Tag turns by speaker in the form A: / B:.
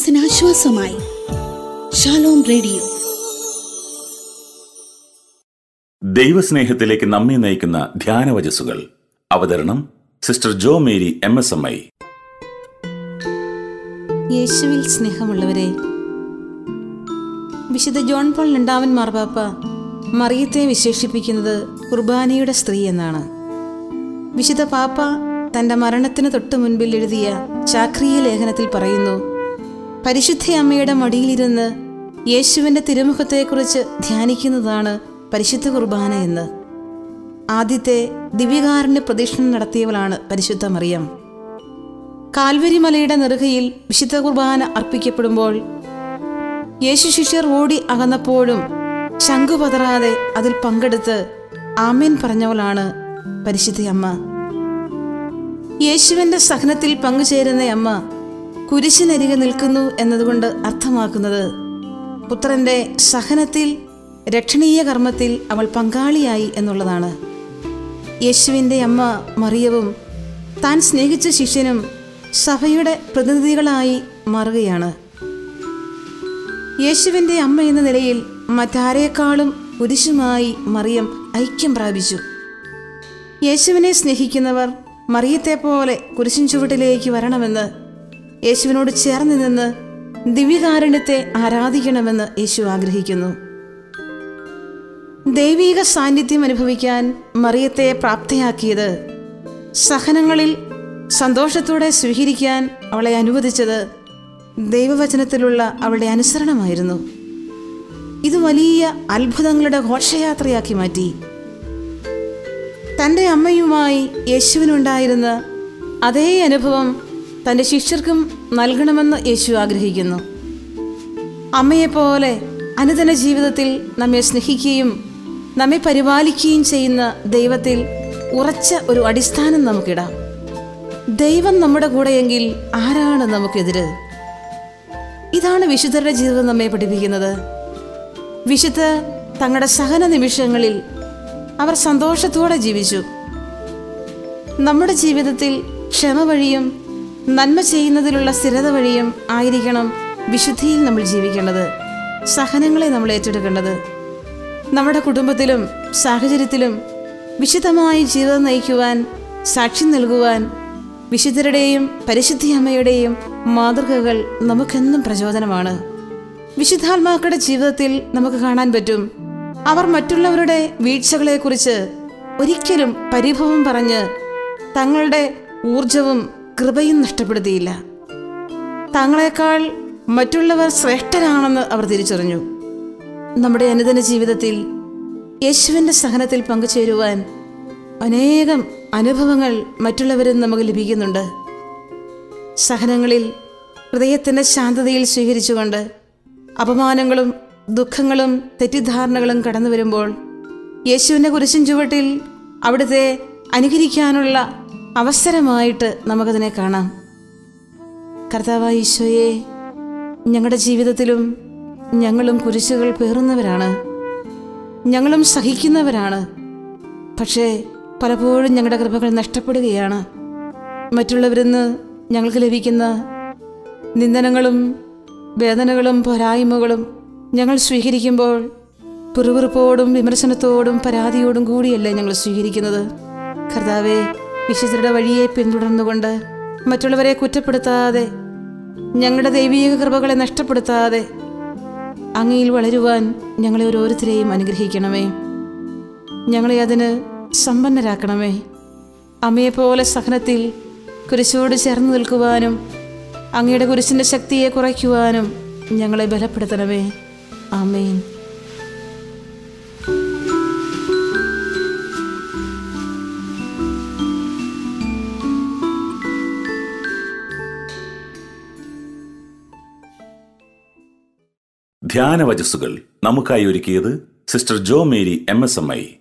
A: മനസ്സിന് ആശ്വാസമായി Shalom radio
B: ദൈവസ്നേഹത്തിലേക്ക് നമ്മെ നയിക്കുന്ന ധ്യാനവചസ്സുകൾ അവതരണം sister Jo Mary M S M I
C: യേശുവിൽ സ്നേഹമുള്ളവരെ വിശുദ്ധ ജോൺ പോൾ രണ്ടാമൻ മാർപ്പാപ്പ മറിയത്തെ വിശേഷിപ്പിക്കുന്നത് കുർബാനയുടെ സ്ത്രീ എന്നാണ് വിശുദ്ധ പാപ്പ തൻ്റെ മരണത്തിന് തൊട്ടു മുൻപിൽ എഴുതിയ ചാക്രീയ ലേഖനത്തിൽ പറയുന്നു പരിശുദ്ധ അമ്മയുടെ മടിയിലിരുന്ന് യേശുവിൻ്റെ തിരുമുഖത്തെക്കുറിച്ച് ധ്യാനിക്കുന്നതാണ് പരിശുദ്ധ കുർബാന എന്ന് ആദ്യത്തെ ദിവ്യകാരന് പ്രദക്ഷിണം നടത്തിയവളാണ് പരിശുദ്ധ മറിയം കാൽവരി മലയുടെ നെറുകയിൽ വിശുദ്ധ കുർബാന അർപ്പിക്കപ്പെടുമ്പോൾ യേശു ശിഷ്യർ ഓടി അകന്നപ്പോഴും ശംഖു പതറാതെ അതിൽ പങ്കെടുത്ത് ആമേൻ പറഞ്ഞവളാണ് പരിശുദ്ധ അമ്മ യേശുവിൻ്റെ സഹനത്തിൽ പങ്കുചേരുന്ന അമ്മ കുരിശിനരികെ നിൽക്കുന്നു എന്നതുകൊണ്ട് അർത്ഥമാക്കുന്നത് പുത്രന്റെ സഹനത്തിൽ രക്ഷണീയ കർമ്മത്തിൽ അവൾ പങ്കാളിയായി എന്നുള്ളതാണ് യേശുവിൻ്റെ അമ്മ മറിയവും താൻ സ്നേഹിച്ച ശിഷ്യനും സഭയുടെ പ്രതിനിധികളായി മാറുകയാണ് യേശുവിൻ്റെ അമ്മ എന്ന നിലയിൽ മറ്റാരേക്കാളും കുരിശുമായി മറിയം ഐക്യം പ്രാപിച്ചു യേശുവിനെ സ്നേഹിക്കുന്നവർ മറിയത്തെ പോലെ കുരിശിൻ ചുവട്ടിലേക്ക് വരണമെന്ന് യേശുവിനോട് ചേർന്ന് നിന്ന് ദിവ്യകാരുണ്യത്തെ ആരാധിക്കണമെന്ന് യേശു ആഗ്രഹിക്കുന്നു ദൈവീക സാന്നിധ്യം അനുഭവിക്കാൻ മറിയത്തെ പ്രാപ്തയാക്കിയത് സഹനങ്ങളിൽ സന്തോഷത്തോടെ സ്വീകരിക്കാൻ അവളെ അനുവദിച്ചത് ദൈവവചനത്തിലുള്ള അവളുടെ അനുസരണമായിരുന്നു ഇത് വലിയ അത്ഭുതങ്ങളുടെ ഘോഷയാത്രയാക്കി മാറ്റി തൻ്റെ അമ്മയുമായി യേശുവിനുണ്ടായിരുന്ന അതേ അനുഭവം തൻ്റെ ശിഷ്യർക്കും നൽകണമെന്ന് യേശു ആഗ്രഹിക്കുന്നു അമ്മയെപ്പോലെ അനുദിന ജീവിതത്തിൽ നമ്മെ സ്നേഹിക്കുകയും നമ്മെ പരിപാലിക്കുകയും ചെയ്യുന്ന ദൈവത്തിൽ ഉറച്ച ഒരു അടിസ്ഥാനം നമുക്കിടാം ദൈവം നമ്മുടെ കൂടെയെങ്കിൽ ആരാണ് നമുക്കെതിര് ഇതാണ് വിശുദ്ധരുടെ ജീവിതം നമ്മെ പഠിപ്പിക്കുന്നത് വിശുദ്ധ തങ്ങളുടെ സഹന നിമിഷങ്ങളിൽ അവർ സന്തോഷത്തോടെ ജീവിച്ചു നമ്മുടെ ജീവിതത്തിൽ ക്ഷമ വഴിയും നന്മ ചെയ്യുന്നതിലുള്ള സ്ഥിരത വഴിയും ആയിരിക്കണം വിശുദ്ധിയിൽ നമ്മൾ ജീവിക്കേണ്ടത് സഹനങ്ങളെ നമ്മൾ ഏറ്റെടുക്കേണ്ടത് നമ്മുടെ കുടുംബത്തിലും സാഹചര്യത്തിലും വിശുദ്ധമായി ജീവിതം നയിക്കുവാൻ സാക്ഷ്യം നൽകുവാൻ വിശുദ്ധരുടെയും പരിശുദ്ധി അമ്മയുടെയും മാതൃകകൾ നമുക്കെന്നും പ്രചോദനമാണ് വിശുദ്ധാത്മാക്കളുടെ ജീവിതത്തിൽ നമുക്ക് കാണാൻ പറ്റും അവർ മറ്റുള്ളവരുടെ വീഴ്ചകളെക്കുറിച്ച് ഒരിക്കലും പരിഭവം പറഞ്ഞ് തങ്ങളുടെ ഊർജവും കൃപയും നഷ്ടപ്പെടുത്തിയില്ല തങ്ങളെക്കാൾ മറ്റുള്ളവർ ശ്രേഷ്ഠരാണെന്ന് അവർ തിരിച്ചറിഞ്ഞു നമ്മുടെ അനുദിന ജീവിതത്തിൽ യേശുവിൻ്റെ സഹനത്തിൽ പങ്കുചേരുവാൻ അനേകം അനുഭവങ്ങൾ മറ്റുള്ളവരിൽ നമുക്ക് ലഭിക്കുന്നുണ്ട് സഹനങ്ങളിൽ ഹൃദയത്തിൻ്റെ ശാന്തതയിൽ സ്വീകരിച്ചുകൊണ്ട് അപമാനങ്ങളും ദുഃഖങ്ങളും തെറ്റിദ്ധാരണകളും കടന്നു വരുമ്പോൾ യേശുവിൻ്റെ കുരിശിൻ ചുവട്ടിൽ അവിടുത്തെ അനുകരിക്കാനുള്ള അവസരമായിട്ട് നമുക്കതിനെ കാണാം കർത്താവായ ഈശോയെ ഞങ്ങളുടെ ജീവിതത്തിലും ഞങ്ങളും കുരിശുകൾ പേറുന്നവരാണ് ഞങ്ങളും സഹിക്കുന്നവരാണ് പക്ഷേ പലപ്പോഴും ഞങ്ങളുടെ കൃപകൾ നഷ്ടപ്പെടുകയാണ് മറ്റുള്ളവരിൽ നിന്ന് ഞങ്ങൾക്ക് ലഭിക്കുന്ന നിന്ദനങ്ങളും വേദനകളും പോരായ്മകളും ഞങ്ങൾ സ്വീകരിക്കുമ്പോൾ പിറുപിറുപ്പോടും വിമർശനത്തോടും പരാതിയോടും കൂടിയല്ലേ ഞങ്ങൾ സ്വീകരിക്കുന്നത് കർത്താവെ വിശുദ്ധരുടെ വഴിയെ പിന്തുടർന്നുകൊണ്ട് മറ്റുള്ളവരെ കുറ്റപ്പെടുത്താതെ ഞങ്ങളുടെ ദൈവീക കൃപകളെ നഷ്ടപ്പെടുത്താതെ അങ്ങയിൽ വളരുവാൻ ഞങ്ങളെ ഓരോരുത്തരെയും അനുഗ്രഹിക്കണമേ ഞങ്ങളെ അതിന് സമ്പന്നരാക്കണമേ അമ്മയെപ്പോലെ സഹനത്തിൽ കുരിശോട് ചേർന്ന് നിൽക്കുവാനും അങ്ങയുടെ കുരിശിൻ്റെ ശക്തിയെ കുറയ്ക്കുവാനും ഞങ്ങളെ ബലപ്പെടുത്തണമേ ആമേൻ
B: ധ്യാനവചസ്സുകൾ നമുക്കായി ഒരുക്കിയത് sister Jo Mary M S M I